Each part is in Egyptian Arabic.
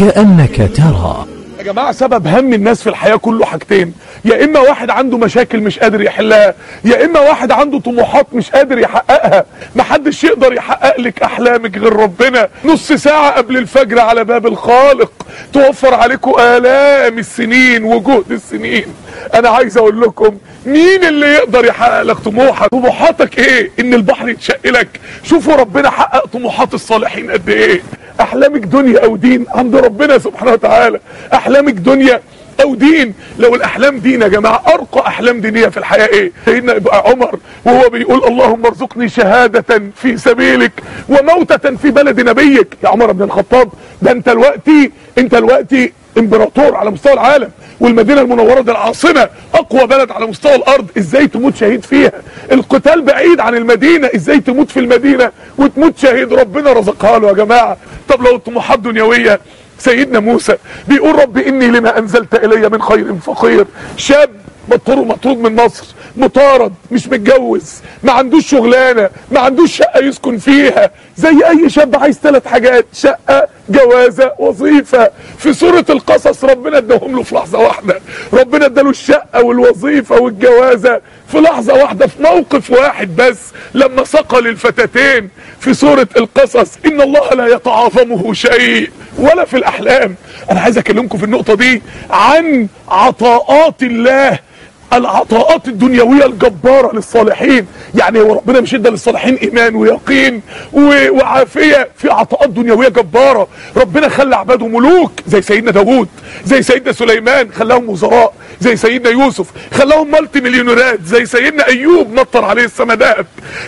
كأنك ترى يا جماعة سبب هم الناس في الحياة كله حاجتين يا إما واحد عنده مشاكل مش قادر يحلها يا إما واحد عنده طموحات مش قادر يحققها محدش يقدر يحقق لك أحلامك غير ربنا نص ساعة قبل الفجر على باب الخالق توفر عليكم آلام السنين وجهد السنين أنا عايز أقول لكم مين اللي يقدر يحقق لك طموحك طموحاتك ايه ان البحر يتشق لك شوفوا ربنا حقق طموحات الصالحين قد ايه احلامك دنيا او دين عند ربنا سبحانه وتعالى احلامك دنيا او دين لو الاحلام دين يا جماعه ارقى احلام دينيه في الحياه ايه سيدنا يبقى عمر وهو بيقول اللهم ارزقني شهاده في سبيلك وموتة في بلد نبيك يا عمر بن الخطاب ده انت دلوقتي انت دلوقتي امبراطور على مستوى العالم والمدينة المنورة دي العاصمة اقوى بلد على مستوى الارض ازاي تموت شهيد فيها القتال بعيد عن المدينة ازاي تموت في المدينة وتموت شهيد ربنا رزقها له يا جماعة طب لو الطموحات دنيوية سيدنا موسى بيقول رب اني لما انزلت الي من خير فقير شاب مطرود مطرود من مصر مطارد مش متجوز ما عندوش شغلانه ما عندوش شقه يسكن فيها زي اي شاب عايز ثلاث حاجات شقه جوازه وظيفه في سوره القصص ربنا اداهم له في لحظه واحده ربنا اداله الشقه والوظيفه والجوازه في لحظه واحده في موقف واحد بس لما سقى للفتاتين في سوره القصص ان الله لا يتعاظمه شيء ولا في الاحلام انا عايز اكلمكم في النقطه دي عن عطاءات الله العطاءات الدنيوية الجبارة للصالحين يعني هو ربنا مش ادى للصالحين ايمان ويقين و- وعافية في عطاءات دنيوية جبارة ربنا خلى عباده ملوك زي سيدنا داوود زي سيدنا سليمان خلاهم وزراء زي سيدنا يوسف خلاهم مالتي مليونيرات زي سيدنا ايوب نطر عليه السما دهب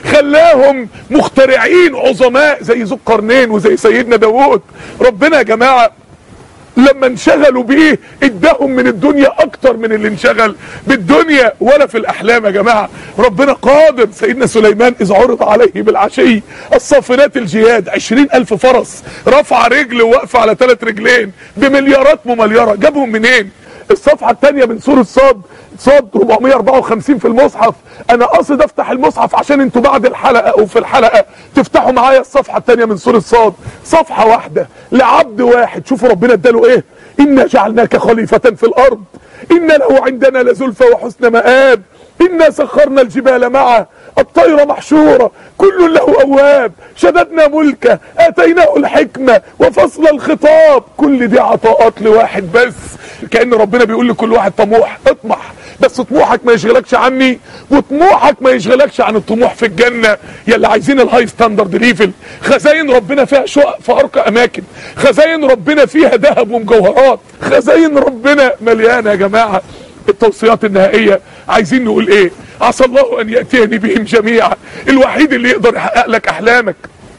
خلاهم مخترعين عظماء زي ذو القرنين وزي سيدنا داوود ربنا يا جماعه لما انشغلوا بيه اداهم من الدنيا اكتر من اللي انشغل بالدنيا ولا في الاحلام يا جماعة ربنا قادر سيدنا سليمان اذ عرض عليه بالعشي الصافنات الجياد عشرين الف فرس رفع رجل ووقف على ثلاث رجلين بمليارات ممليرة جابهم منين الصفحة الثانية من سورة صاد صاد 454 في المصحف انا قاصد افتح المصحف عشان انتوا بعد الحلقة او في الحلقة تفتحوا معايا الصفحة الثانية من سورة صاد صفحة واحدة لعبد واحد شوفوا ربنا اداله ايه انا جعلناك خليفة في الارض ان له عندنا لزلفى وحسن مآب انا سخرنا الجبال معه الطير محشورة كل له أواب شددنا ملكه آتيناه الحكمة وفصل الخطاب كل دي عطاءات لواحد بس كأن ربنا بيقول لكل واحد طموح اطمح بس طموحك ما يشغلكش عني وطموحك ما يشغلكش عن الطموح في الجنة يلي عايزين الهاي ستاندرد ليفل خزاين ربنا فيها شقق في أرقى أماكن خزاين ربنا فيها ذهب ومجوهرات خزاين ربنا مليانة يا جماعة التوصيات النهائية عايزين نقول ايه عسى الله ان يأتيني بهم جميعا الوحيد اللي يقدر يحقق لك احلامك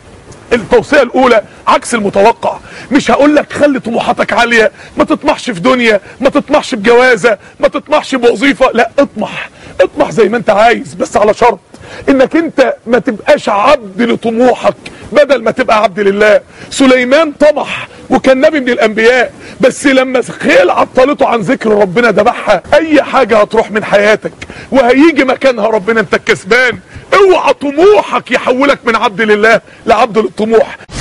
التوصية الاولى عكس المتوقع مش هقول لك خلي طموحاتك عالية ما تطمحش في دنيا ما تطمحش بجوازة ما تطمحش بوظيفة لا اطمح اطمح زي ما انت عايز بس على شرط انك انت ما تبقاش عبد لطموحك بدل ما تبقى عبد لله سليمان طمح وكان نبي من الانبياء بس لما خيل عطلته عن ذكر ربنا ذبحها اي حاجة هتروح من حياتك وهيجي مكانها ربنا انت الكسبان اوعى طموحك يحولك من عبد لله لعبد للطموح